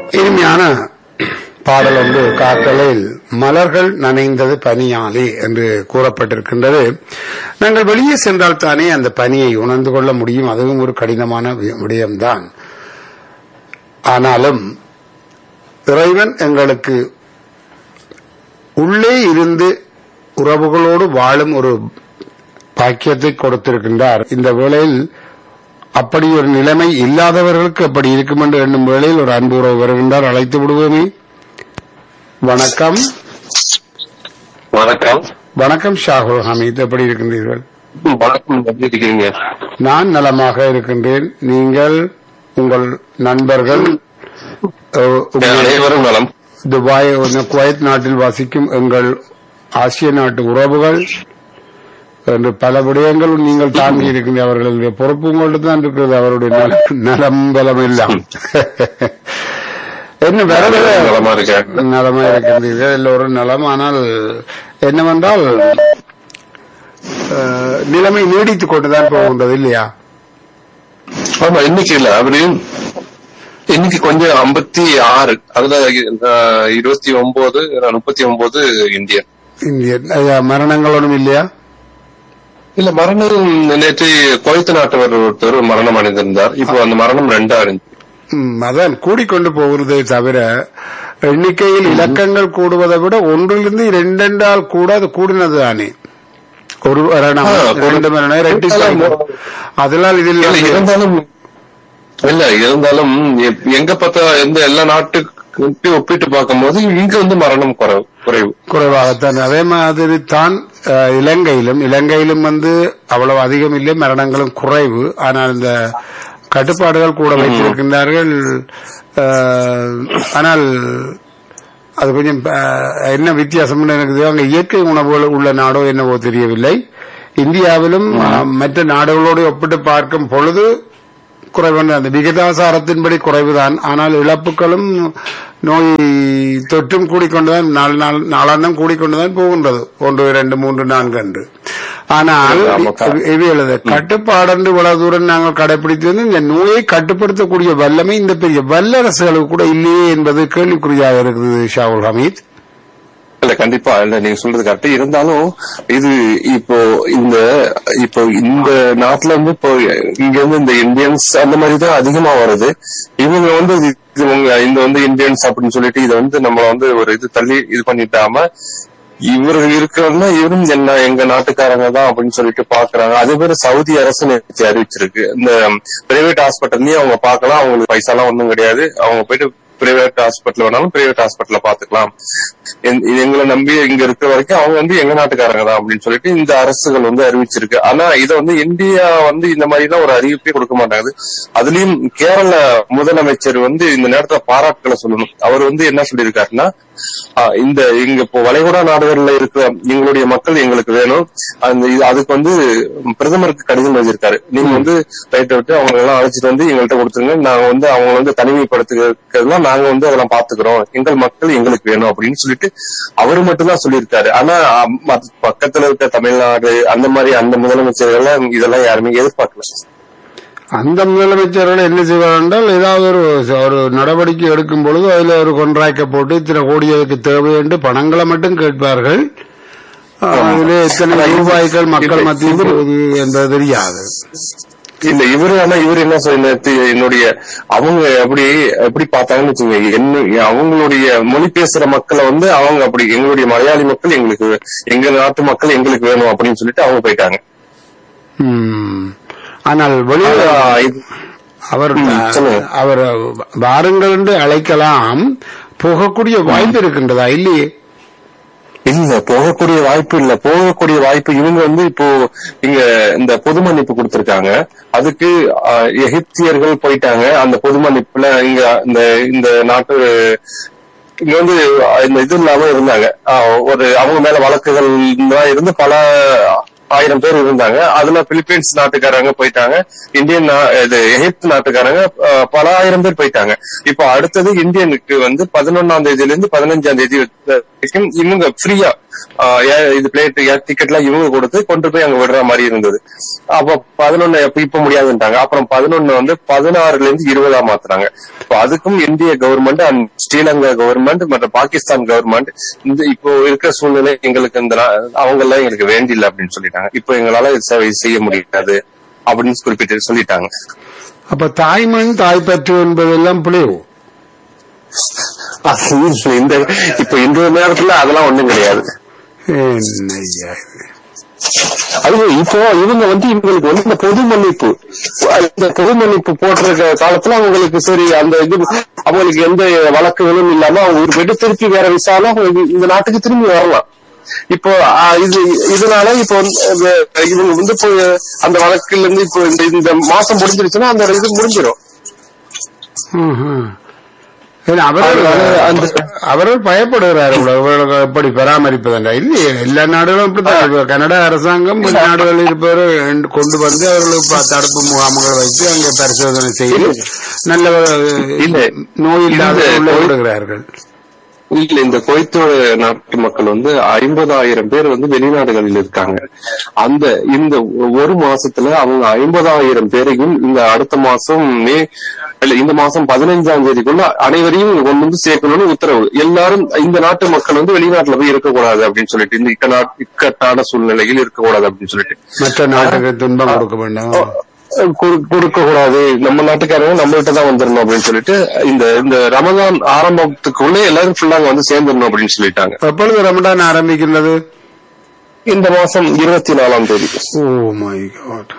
இனிமையான பாடல் ஒன்று காத்தலில் மலர்கள் நனைந்தது பனியாலே என்று கூறப்பட்டிருக்கின்றது நாங்கள் வெளியே சென்றால் தானே அந்த பனியை உணர்ந்து கொள்ள முடியும் அதுவும் ஒரு கடினமான வி- விடயம்தான் ஆனாலும் இறைவன் எங்களுக்கு உள்ளே இருந்து உறவுகளோடு வாழும் ஒரு பாக்கியத்தை கொடுத்திருக்கின்றார் இந்த வேளையில் அப்படி ஒரு நிலைமை இல்லாதவர்களுக்கு அப்படி இருக்கும் என்று எண்ணும் வேளையில் ஒரு அன்பு உறவு வருகின்றார் அழைத்து விடுவோமே வணக்கம் வணக்கம் வணக்கம் ஷாகுல் ஹமீத் எப்படி இருக்கின்றீர்கள் வணக்கம் எப்படி இருக்கீங்க நான் நலமாக இருக்கின்றேன் நீங்கள் உங்கள் நண்பர்கள் அஹ், உங்கள் அனைவரும் நலம் துபாய் குவைத் நாட்டில் வசிக்கும் எங்கள் ஆசிய நாட்டு உறவுகள் என்று பல விடயங்கள் நீங்கள் தாங்கி இருக்கின்ற அவர்களுடைய பொறுப்பு உங்கள்ட்ட தான் இருக்கிறது அவருடைய நல- நலம் பலம் எல்லாம் என்ன வேற வேற நலமா இருக்கேன் நலமா இருக்கின்றீர்கள் எல்லோரும் நலம் ஆனால் என்னவென்றால் அஹ், நிலைமை நீடித்துக் கொண்டுதான் போகின்றது இல்லையா ஆமா இன்னைக்கு இல்ல அப்படி இன்னைக்கு கொஞ்சம் ஐம்பத்தி ஆறு அதுல அஹ், இருபத்தி ஒன்பது முப்பத்தி ஒன்பது இந்தியன் இந்திய அஹ், மரணங்கள் ஒன்றும் இல்லையா இல்ல மரணம் நேற்று குவைத்து நாட்டவர் ஒருத்தர் மரணம் அடைந்திருந்தார் இப்போ அந்த மரணம் ரெண்டா இருந்துச்சு ம், அதான் கூடிக்கொண்டு போகிறதே தவிர எண்ணிக்கையில் இலக்கங்கள் கூடுவதை விட ஒன்றிலிருந்து இரண்டெண்டால் கூட அது கூடினது தானே ஒரு மரணம் ஆ, ஒரு- இரண்டு மரணம் இரட்டி அதனால் இதில் இல்ல இருந்தாலும் இல்ல இருந்தாலும் எ- எங்க பார்த்தா எந்த எல்லா நாட்டுக்கு ஒப்பிட்டு பார்க்கும்போது இங்க வந்து மரணம் குறைவு குறைவு குறைவாகத்தான் அதே மாதிரி தான் அஹ், இலங்கையிலும் இலங்கையிலும் வந்து அவ்வளவு அதிகம் இல்லை மரணங்களும் குறைவு ஆனால் இந்த கட்டுப்பாடுகள் கூட வைத்திருக்கின்றார்கள் அஹ், ஆனால் அது கொஞ்சம் அஹ், என்ன வித்தியாசம் எனக்கு தெரியும். அங்க இயற்கை உணவுகள் உள்ள நாடோ என்னவோ தெரியவில்லை இந்தியாவிலும் அஹ், மற்ற நாடுகளோடு ஒப்பிட்டு பார்க்கும் பொழுது குறைவான அந்த விகிதாசாரத்தின்படி குறைவுதான் ஆனால் இழப்புகளும் நோய் தொற்றும் கூடிக்கொண்டுதான் நாள் நாள் நாளாந்தம் கூடிக்கொண்டுதான் போகின்றது ஒன்று இரண்டு மூன்று நான்கு என்று ஆனால் ஆமாக்கா. இவைகளது கட்டுப்பாடன்று இவ்வளவு தூரம் நாங்கள் கடைபிடித்து வந்து இந்த நோயை கட்டுப்படுத்தக்கூடிய வல்லமை இந்த பெரிய வல்லரசுகளுக்கு கூட இல்லையே என்பது கேள்விக்குறியாக இருக்குது ஷாவுல் ஹமீத் இல்ல கண்டிப்பா இல்ல நீங்க சொல்றது கரெக்ட் இருந்தாலும் இது இப்போ இந்த இப்போ இந்த நாட்டுல வந்து இப்போ இங்க இருந்து இந்த இந்தியன்ஸ் அந்த மாதிரி தான் அதிகமா வருது இவங்க வந்து இது இவங்க இந்த வந்து இந்தியன்ஸ் அப்படின்னு சொல்லிட்டு இதை வந்து நம்ம வந்து ஒரு இது தள்ளி இது பண்ணிட்டாம இவர்கள் இருக்கிறவங்க இவரும் என்ன எங்க நாட்டுக்காரங்க தான் அப்படின்னு சொல்லிட்டு பாக்குறாங்க அதே மாதிரி சவுதி அரசு நேற்று அறிவிச்சிருக்கு இந்த பிரைவேட் ஹாஸ்பிட்டல்லயும் அவங்க பார்க்கலாம் அவங்களுக்கு பைசா எல்லாம் ஒண்ணும் கிடையாது அவங்க போயிட்டு பிரைவேட் ஹாஸ்பிட்டல் வேணாலும் பிரைவேட் ஹாஸ்பிட்டல்ல பாத்துக்கலாம் என்- இது எங்களை நம்பி இங்க இருக்கிற வரைக்கும் அவங்க வந்து எங்க நாட்டுக்காரங்க தான் அப்படின்னு சொல்லிட்டு இந்த அரசுகள் வந்து அறிவிச்சிருக்கு ஆனா இதை வந்து இந்தியா வந்து இந்த மாதிரி எல்லாம் ஒரு அறிவிப்பே கொடுக்க மாட்டாங்க அதுலயும் கேரள முதலமைச்சர் வந்து இந்த நேரத்துல பாராட்டுகளை சொல்லணும் அவர் வந்து என்ன சொல்லியிருக்காருன்னா ஆஹ் இந்த இங்க இப்போ வளைகுடா நாடுகள்ல இருக்கிற எங்களுடைய மக்கள் எங்களுக்கு வேணும் அந்த இது- அதுக்கு வந்து பிரதமருக்கு கடிதம் எழுதியிருக்காரு நீங்க வந்து ரைட்டை விட்டு அவங்க எல்லாம் அழைச்சிட்டு வந்து எங்கள்கிட்ட கொடுத்துருங்க நாங்க வந்து அவங்க வந்து தனிமைப்படுத்துக்கிறதுலாம் நாங்க வந்து அதெல்லாம் பாத்துக்கிறோம் எங்கள் மக்கள் எங்களுக்கு வேணும் அப்படின்னு சொல்லிட்டு அவரு மட்டும் தான் சொல்லியிருக்காரு ஆனா அம், மத்த பக்கத்துல இருக்க தமிழ்நாடு அந்த மாதிரி அந்த முதலமைச்சர்கள் இதெல்லாம் யாருமே எதிர்பார்க்கல அந்த முதலமைச்சர்கள் என்ன செய்வார் என்றால் ஏதாவது ஒரு ஒரு நடவடிக்கை எடுக்கும் பொழுது அதுல ஒரு கொன்றாய்க்க போட்டு இத்தனை கோடி அதுக்கு தேவை என்று பணங்களை மட்டும் கேட்பார்கள் அதிலே எத்தனை ரூபாய்கள் மக்கள் மத்தியில் போகுது என்பது தெரியாது இல்ல இவரு ஆனா இவரு என்ன சொல்ல என்னுடைய அவங்க எப்படி எப்படி பார்த்தாங்கன்னு வச்சுங்க என்ன அவங்களுடைய மொழி பேசுற மக்களை வந்து அவங்க அப்படி எங்களுடைய மலையாளி மக்கள் எங்களுக்கு எங்க நாட்டு மக்கள் எங்களுக்கு வேணும் அப்படின்னு சொல்லிட்டு அவங்க போயிட்டாங்க ம். ஆனால் வெளியில் ஆனா, இது- அவர் ம், சொல்லுங்க. அவர் வாருங்கள் என்று அழைக்கலாம் போகக்கூடிய வாய்ப்பு இருக்கின்றதா இல்லையே இல்ல போகக்கூடிய வாய்ப்பு இல்ல போகக்கூடிய வாய்ப்பு இவங்க வந்து இப்போ இங்க இந்த பொது மன்னிப்பு கொடுத்திருக்காங்க அதுக்கு ஆஹ், எகிப்தியர்கள் போயிட்டாங்க அந்த பொது மன்னிப்புல இங்க இந்த இந்த நாட்டு இங்க வந்து இந்த இது இல்லாம இருந்தாங்க ஆஹ், ஒரு அவங்க மேல வழக்குகள் தான் இருந்து பல ஆயிரம் பேர் இருந்தாங்க அதுல பிலிப்பீன்ஸ் நாட்டுக்காரங்க போயிட்டாங்க இந்தியன் நா- இது எகிப்து நாட்டுக்காரங்க ஆஹ், பல ஆயிரம் பேர் போயிட்டாங்க இப்போ அடுத்தது இந்தியனுக்கு வந்து பதினொன்னாம் தேதியில இருந்து பதினஞ்சாம் தேதி வரைக்கும் இவங்க ஃப்ரீயா ஆஹ் ஏ- இது பிளேட் டிக்கெட் எல்லாம் இவங்க கொடுத்து கொண்டு போய் அங்க விடுற மாதிரி இருந்தது அப்ப பதினொன்னு இப்ப இப்ப முடியாதுன்ட்டாங்க அப்புறம் பதினொன்னு வந்து பதினாறுல இருந்து இருபதா மாத்துறாங்க இப்போ அதுக்கும் இந்திய கவர்மெண்ட் அண்ட் ஸ்ரீலங்கா கவர்மெண்ட் மற்றும் பாகிஸ்தான் கவர்மெண்ட் இந்த இப்போ இருக்கிற சூழ்நிலை எங்களுக்கு இந்த அவங்க எல்லாம் எங்களுக்கு வேண்டியில்லை அப்படின்னு சொல்லிட்டாங்க இப்போ எங்களால இது சேவை செய்ய முடியாது அப்படின்னு குறிப்பிட்டு சொல்லிட்டாங்க அப்ப தாய்மண் தாய்ப்பற்று என்பதெல்லாம் பிழைவு அது இந்த இப்ப இந்த நேரத்துல அதெல்லாம் ஒண்ணும் கிடையாது என்னய்யா இது? அது இப்போ இவங்க வந்து இவங்களுக்கு வந்து இந்த பொது மன்னிப்பு இந்த பொது மன்னிப்பு போட்டிருக்க காலத்துல அவங்களுக்கு சரி அந்த இது அவங்களுக்கு எந்த வழக்குகளும் இல்லாம அவங்க ஊர் போயிட்டு திருப்பி வேற விசாலும் அவங்க இது- இந்த நாட்டுக்கு திரும்பி வரலாம் இப்போ ஆ, இது இதனால இப்போ வந்து, அஹ், இவங்க வந்து இப்போ அந்த வழக்குல இருந்து இப்போ இந்த இந்த மாசம் முடிஞ்சிருச்சுன்னா அந்த இது முடிஞ்சிடும் ம்ஹும். ஏன்னா அவர்கள் அதனால அந்த- அவர்கள் பயப்படுகிறார்கள் இவர்களுக்கு எப்படி பராமரிப்பதென்றா இல்லையே எல்லா நாடுகளும் இப்படித்தான் இப்ப கனடா அரசாங்கம் வெளிநாடுகளில் இருப்பவர் கொண்டு வந்து அவர்களுக்கு ப- தடுப்பு முகாம்கள் வைத்து அங்கே பரிசோதனை செய்து நல்ல இல்ல. நோய் இல்லாத இந்த உள்ள கோய்- விடுகிறார்கள் இல்ல இந்த குவைத்தோட நாட்டு மக்கள் வந்து ஐம்பதாயிரம் பேர் வந்து வெளிநாடுகளில் இருக்காங்க அந்த இந்த ஒரு மாசத்துல அவங்க ஐம்பதாயிரம் பேரையும் இந்த அடுத்த மாசம் மே இல்ல இந்த மாசம் பதினைஞ்சாம் தேதிக்குள்ள அனைவரையும் இங்க கொண்டு வந்து சேர்க்கணும்னு உத்தரவு எல்லாரும் இந்த நாட்டு மக்கள் வந்து வெளிநாட்டுல போய் இருக்கக்கூடாது அப்படின்னு சொல்லிட்டு இந்த இக்கநா இக்கட்டான சூழ்நிலையில் இருக்கக்கூடாது அப்படின்னு சொல்லிட்டு மற்ற நாட்டுக்கு துன்பம் கொடுக்க வேண்டாம் கொடுக்க கூடாது நம்ம நாட்டுக்காரங்க நம்ம கிட்ட தான் வந்துடணும் அப்படின்னு சொல்லிட்டு இந்த இந்த ரமதான் ஆரம்பத்துக்குள்ளே எல்லாரும் ஃபுல்லா அங்க வந்து சேர்ந்துடணும் அப்படின்னு சொல்லிட்டாங்க எப்பொழுது ரமடான் ஆரம்பிக்கின்றது இந்த மாசம் இருபத்தி நாலாம் தேதி ஓ மை காட்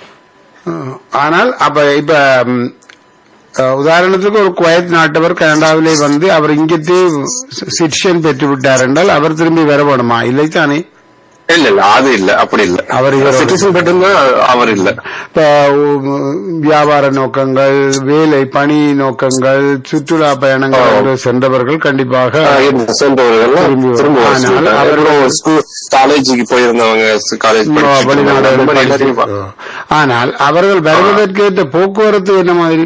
ஆனால் அப்ப இப்ப ம், அஹ், உதாரணத்துக்கு ஒரு குவைத் நாட்டவர் கனடாவிலே வந்து அவர் இங்கத்தே சிட்டிசன் பெற்று விட்டார் என்றால் அவர் திரும்பி வர வேணுமா இல்லைத்தானே இல்ல இல்ல அது இல்ல அப்படி இல்ல அவர் இவரோட- சிட்டிசன் பெற்றுனா அவர் இல்ல இப்ப உம், வியாபார நோக்கங்கள் வேலை பணி நோக்கங்கள் சுற்றுலா பயணங்கள் ஆ. என்று சென்றவர்கள் கண்டிப்பாக ஆஹ் இருந்த சென்றவர்கள் திரும்பி திரும்ப வரும். ஆனால் அவர்கள் ஸ்கூல் காலேஜுக்கு போயிருந்தவங்க காலேஜ் வெளிநாடுகளில் எல்லாத்தையும் படித்து- ஆனால் அவர்கள் வருவதற்கேற்ற போக்குவரத்து என்ன மாதிரி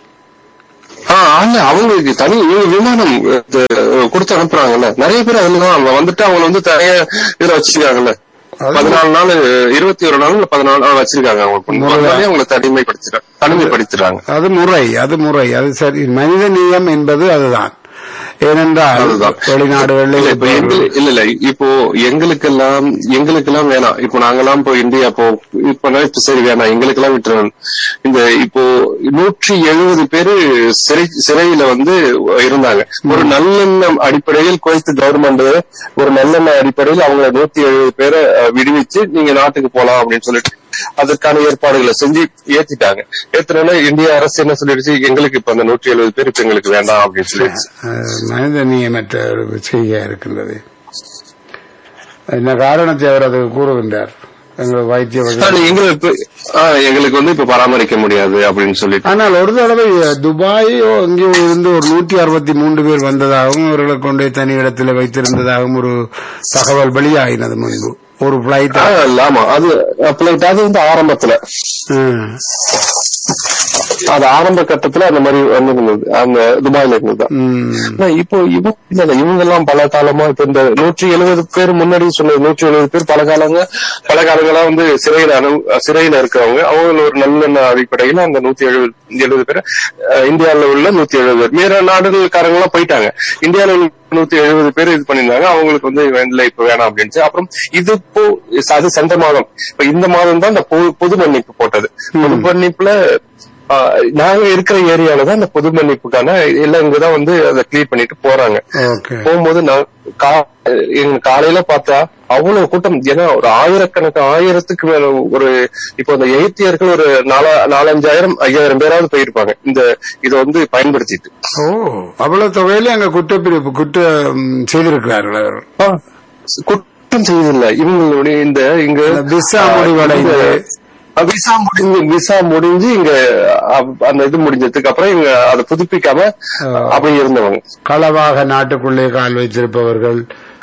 ஆஹ் அல்ல அவங்களுக்கு தனி இவங்க விமானம் அஹ், கொடுத்து அனுப்புறாங்கல்ல நிறைய பேர் அதுலதான் அவங்க வந்துட்டு அவங்க வந்து தனியா இதுல வச்சிருக்காங்கல்ல அது- பதினாலு நாள் இருபத்தி ஒரு நாள் இல்ல பதினாலு நாள் வச்சிருக்காங்க அவங்க முறையா? அதனாலே அவங்களை தனிமைப்படுத்துறாங்க தனிமைப்படுத்துறாங்க அது முறை அது முறை அது சரி மனித நேயம் என்பது அதுதான் ஏனென்றால் அதுதான். வெளிநாடுகளில் இல்ல இப்ப எங்களு- இல்ல இல்ல இப்போ எங்களுக்கெல்லாம் எங்களுக்கெல்லாம் வேணாம் இப்போ நாங்கெல்லாம் இப்போ இந்தியா இப்போ இப்ப நான் இப்ப சரி வேணாம் எங்களுக்கெல்லாம் விட்டுருவோம் இந்த இப்போ நூற்றி எழுபது பேரு சிறை சிறையில வந்து இருந்தாங்க ஒரு நல்லெண்ணம் அடிப்படையில் குவைத்து கவர்மெண்ட் ஒரு நல்லெண்ணம் அடிப்படையில் அவங்கள நூத்தி எழுபது பேரை அஹ், விடுவிச்சு நீங்க நாட்டுக்கு போலாம் அப்படின்னு சொல்லிட்டு அதற்கான ஏற்பாடுகளை செஞ்சு ஏத்திட்டாங்க ஏத்துனா இந்திய அரசு என்ன சொல்லிடுச்சு எங்களுக்கு இப்ப அந்த நூற்றி எழுபது பேர் இப்ப எங்களுக்கு வேண்டாம் அப்படின்னு சொல்லிடுச்சு அஹ், மனித நேயமற்ற ஒரு செய்தியா இருக்கின்றது என்ன காரணத்தை அவர் அதுக்கு கூறுகின்றார் எங்கள் வைத்திய வகை ஆனா எங்களுக்கு ஆஹ் எங்களுக்கு வந்து இப்ப பராமரிக்க முடியாது அப்படின்னு சொல்லிட்டு ஆனால் ஒரு தடவை துபாயோ எங்கேயோ இருந்து ஒரு நூற்றி அறுபத்தி மூன்று பேர் வந்ததாகவும் இவர்களை கொண்டு தனி இடத்துல வைத்திருந்ததாகவும் ஒரு தகவல் வெளியாகினது முன்பு ஒரு பிளைட் ஆஹ் இல்ல, ஆமா அது பிளைட் அது வந்து ஆரம்பத்துல அது ஆரம்ப கட்டத்துல அந்த மாதிரி வந்திருந்தது அந்த துபாயில இருந்தது ஆனா இப்போ இவங்க இல்ல இல்ல இவங்க எல்லாம் பல காலமா இப்ப இந்த நூற்றி எழுபது பேர் முன்னாடி சொன்னது நூற்றி எழுபது பேர் பல காலங்க பல காலங்களா வந்து சிறையில அனு சிறையில இருக்கிறவங்க அவங்க ஒரு நல்லெண்ண அடிப்படையில அந்த நூத்தி எழுபது எழுபது பேர் அஹ், இந்தியாவுல உள்ள நூத்தி எழுபது பேர் வேற நாடுகளுக்காரங்க எல்லாம் போயிட்டாங்க இந்தியாவுல உள்ள நூத்தி எழுபது பேர் இது பண்ணிருந்தாங்க அவங்களுக்கு வந்து வேண்டல இப்ப வேணாம் அப்படின்னு அப்புறம் இது இப்போ அது சென்ற மாதம் இப்ப இந்த மாதம் தான் இந்த பொது- பொது மன்னிப்பு போட்டது பொது மன்னிப்புல ஆஹ், நாங்க இருக்கிற ஏரியால தான் இந்த பொது மன்னிப்புக்கான எல்லாம் இங்கதான் வந்து அதை கிளியர் பண்ணிட்டு போறாங்க ஓகே போகும்போது நான் கா- எங்க காலையில பார்த்தா அவ்வளவு கூட்டம் ஏன்னா ஒரு ஆயிரக்கணக்கு ஆயிரத்துக்கு மேல ஒரு இப்போ இந்த எய்த்தியர்கள் ஒரு நாலா நாலஞ்சாயிரம் ஐயாயிரம் பேராவது போயிருப்பாங்க இந்த இதை வந்து பயன்படுத்திட்டு ஓ அவ்வளவு தொகையில அங்க குற்றப்பிரிவு குற்றம் செய்திருக்கிறார்கள் அவர்கள் ஆ, குற்றம் செய்யவில்லை இவங்களுடைய இந்த இங்க இந்த விசா முடிவடைந்து. இந்த விசா முடிஞ்சு விசா முடிஞ்சு இங்க அ- அந்த இது முடிஞ்சதுக்கு அப்புறம் இவங்க அதை புதுப்பிக்காம ஆ. அப்படி இருந்தவங்க களவாக நாட்டுக்குள்ளே கால் வைத்திருப்பவர்கள்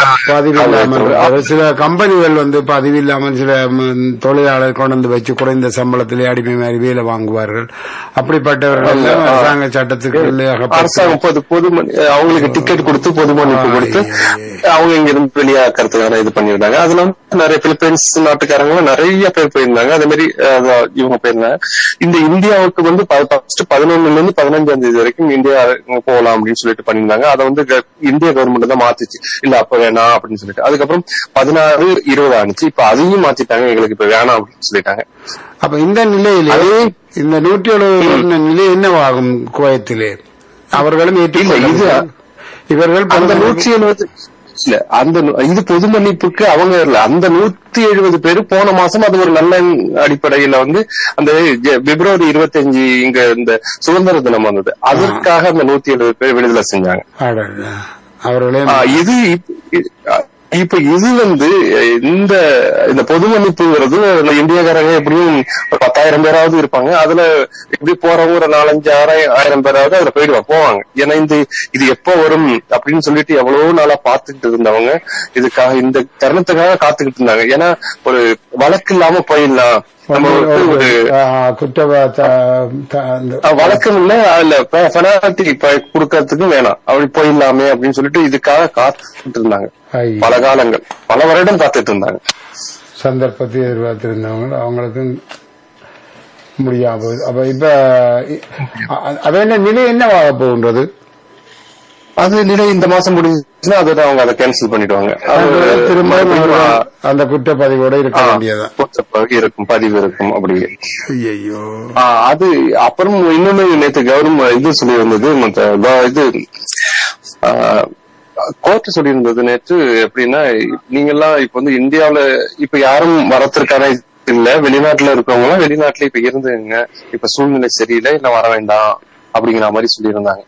பதிவில்லாமல் இருப்பது. சில கம்பெனிகள் வந்து பதிவில்லாமல் சில ம், தொழிலாளர் கொண்டு வந்து வச்சு குறைந்த சம்பளத்திலே அடிமை மாதிரி வேலை வாங்குவார்கள் அப்படிப்பட்டவர்கள் எல்லாம் அரசாங்க சட்டத்துக்கு அகப்பட்டு அரசாங்கம் பொது பொது மன்னி- அவங்களுக்கு டிக்கெட் கொடுத்து பொது மன்னிப்பு கொடுத்து அவங்க இங்க இருந்து வெளியாக்குறதுக்கான இது பண்ணிருந்தாங்க அதுல வந்து நிறைய பிலிப்பைன்ஸ் நாட்டுக்காரங்க நிறைய பேர் போயிருந்தாங்க அதே மாதிரி அஹ், இவங்க போயிருந்தாங்க இந்த இந்தியாவுக்கு வந்து ஃபர்ஸ்ட் பதினொன்னுல இருந்து பதினஞ்சாம் தேதி வரைக்கும் இந்தியா போகலாம் அப்படின்னு சொல்லிட்டு பண்ணியிருந்தாங்க அதை வந்து க- இந்திய கவர்மெண்ட் தான் மாத்திச்சு இல்ல அப்ப வேணாம் அப்படின்னு சொல்லிட்டு அதுக்கப்புறம் பதினாறு இருபது ஆனிச்சு இப்ப அதையும் மாத்திட்டாங்க எங்களுக்கு இப்ப வேணாம் அப்படின்னு சொல்லிட்டாங்க அப்ப இந்த நிலையிலே இந்த நூற்றி எழுபது நிலை என்னவாகும் குவைத்திலே அவர்களும் ஏற்றுக்கொள்ள இது- இவர்கள் அந்த பொது- நூற்றி எழுபது இல்ல அந்த நூ- இது பொது மன்னிப்புக்கு அவங்க இல்ல அந்த நூத்தி எழுபது பேர் போன மாசம் அது ஒரு நல்ல அடிப்படையில வந்து அந்த ஜ- பிப்ரவரி இருபத்தஞ்சு இங்க இந்த சுதந்திர தினம் வந்தது அதற்காக அந்த நூத்தி எழுபது பேர் விடுதலை செஞ்சாங்க அடடா. அவர்களே ஆ, இது இப்- இ- ஆ, இப்ப இது வந்து அஹ், இந்த இந்த பொது மன்னிப்புங்கிறது இந்த இந்தியக்காரங்க எப்படியும் ஒரு பத்தாயிரம் பேராவது இருப்பாங்க அதுல இப்படி போறவங்க ஒரு நாலஞ்சு ஆறாயிரம் ஆயிரம் பேராவது அதுல போயிடுவா போவாங்க ஏன்னா இந்த இது எப்ப வரும் அப்படின்னு சொல்லிட்டு எவ்வளவு நாளா பாத்துக்கிட்டு இருந்தவங்க இதுக்காக இந்த தருணத்துக்காக காத்துக்கிட்டு இருந்தாங்க ஏன்னா ஒரு வழக்கு இல்லாம போயிடலாம் நம்ம வந்து ஒரு ஆ, குற்ற த- த- அந்த- அஹ், வழக்கம் இல்ல அதுல பெனால்டி கொடுக்கறதுக்கும் வேணாம் அப்படி போயிடலாமே அப்படின்னு சொல்லிட்டு இதுக்காக காத்துக்கிட்டு இருந்தாங்க ஐ, பல காலங்கள் பல வருடம் காத்துட்டு இருந்தாங்க சந்தர்ப்பத்தை எதிர்பார்த்திருந்தவங்க அவங்களுக்கு முடியாம போகுது. அப்ப இப்ப அ- அவ என்ன நிலை என்னவாக போகின்றது அது நிலை இந்த மாசம் முடிஞ்சுச்சுன்னா அதோட அவங்க அதை கேன்சல் பண்ணிடுவாங்க அது திரும்ப மறுபடியும், அவர்கள் அந்த குற்றப்பதிவோட இருக்க ஆ, வேண்டியதா போட்ட பிறகு இருக்கும் பதிவு இருக்கும் அப்படி ஐயோ ஆ, அது அப்புறம் இன்னொன்னு நேத்து கவர்மெண்ட் இது சொல்லியிருந்தது மத்த க- இது கோர்ட் சொல்லியிருந்தது நேற்று எப்படின்னா நீங்க எல்லாம் இப்ப வந்து இந்தியாவுல இப்ப யாரும் வரத்திற்கான இல்ல வெளிநாட்டுல இருக்கவங்க எல்லாம் வெளிநாட்டுல இப்ப இருந்துங்க இப்ப சூழ்நிலை சரியில்லை இல்ல வர வேண்டாம் அப்படிங்கிற மாதிரி சொல்லியிருந்தாங்க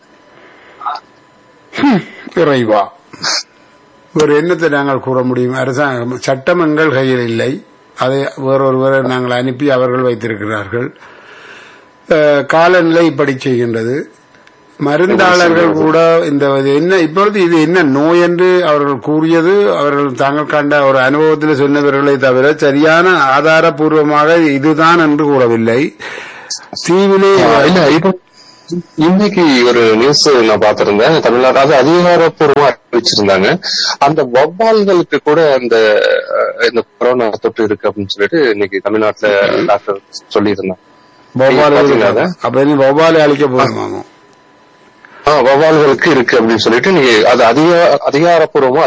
இறைவா ஒரு எண்ணத்தை நாங்கள் கூற முடியும் அரசாங்கம் சட்டம் எங்கள் கையில் இல்லை அதை வேறொருவரை நாங்கள் அனுப்பி அவர்கள் வைத்திருக்கிறார்கள் அஹ், காலநிலை இப்படி செய்கின்றது மருந்தாளர்கள் கூட இந்த இது என்ன இப்பொழுது இது என்ன நோய் என்று அவர்கள் கூறியது அவர்கள் தாங்கள் கண்ட ஒரு அனுபவத்தில் சொன்னவர்களை தவிர சரியான ஆதாரபூர்வமாக இதுதான் என்று கூறவில்லை தீவிலே இல்ல இப்போ இன்னைக்கு ஒரு நியூஸ் நான் பார்த்திருந்தேன் தமிழ்நாடு அது அதிகாரப்பூர்வமா அறிவிச்சிருந்தாங்க அந்த வவ்வால்களுக்கு கூட அந்த அஹ், இந்த கொரோனா தொற்று இருக்கு அப்படின்னு சொல்லிட்டு இன்னைக்கு தமிழ்நாட்டுல டாக்டர் சொல்லியிருந்தாங்க வௌவாலு பாத்தீங்களா அதை? அப்ப இனி வௌவாலை அழிக்க போதுமாகும் ஆஹ் வவ்வால்களுக்கு இருக்கு அப்படின்னு சொல்லிட்டு நீங்க அது அதிக அதிகாரப்பூர்வமா